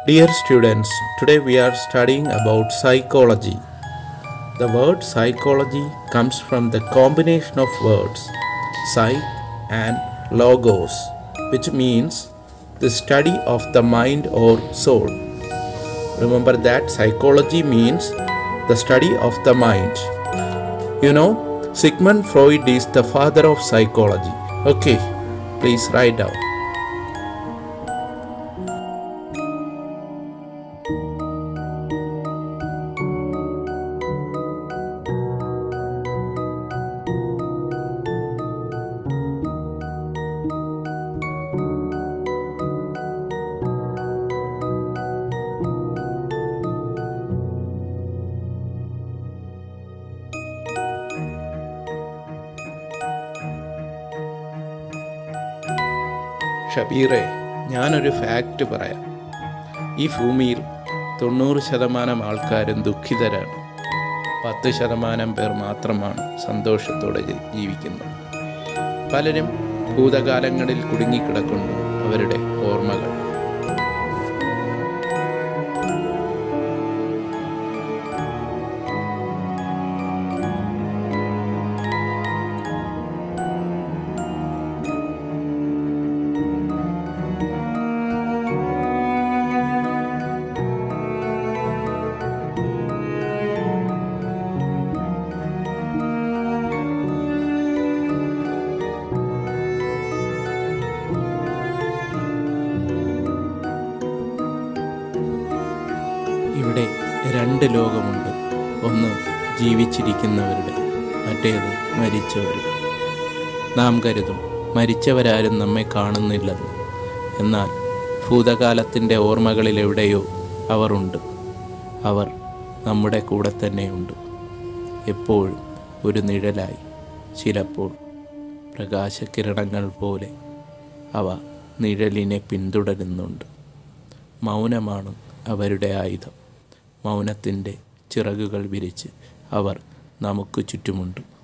Dear students, today we are studying about psychology. The word psychology comes from the combination of words psych and logos, which means the study of the mind or soul. Remember that psychology means the study of the mind. You know, Sigmund Freud is the father of psychology. Okay, please write down. ഷബീറെ ഞാനൊരു fact പറയാം ഈ ഭൂമിയിൽ തൊണ്ണൂറ് ശതമാനം ആൾക്കാരും ദുഃഖിതരാണ് പത്ത് ശതമാനം പേർ മാത്രമാണ് സന്തോഷത്തോടെ ജി- ജീവിക്കുന്നത് പലരും ഭൂതകാലങ്ങളിൽ കുടുങ്ങിക്കിടക്കുന്നു അവരുടെ ഓർമ്മകൾ ഇവിടെ രണ്ട് ലോകമുണ്ട് ഒന്ന് ജീവിച്ചിരിക്കുന്നവരുടെ മറ്റേത് മരിച്ചവരുടെ നാം കരുതും മരിച്ചവരാരും നമ്മെ കാണുന്നില്ലെന്ന് എന്നാൽ ഭൂതകാലത്തിൻ്റെ ഓർമ്മകളിൽ എവിടെയോ അവർ ഉണ്ട് അവർ നമ്മുടെ കൂടെ തന്നെയുണ്ട് എപ്പോഴും ഒരു നിഴലായി ചിലപ്പോൾ പ്രകാശകിരണങ്ങൾ പോലെ അവ നിഴലിനെ പിന്തുടരുന്നുണ്ട് മൗനമാണ് അവരുടെ ആയുധം മൗനത്തിൻ്റെ ചിറകുകൾ വിരിച്ച് അവർ നമുക്ക് ചുറ്റുമുണ്ട്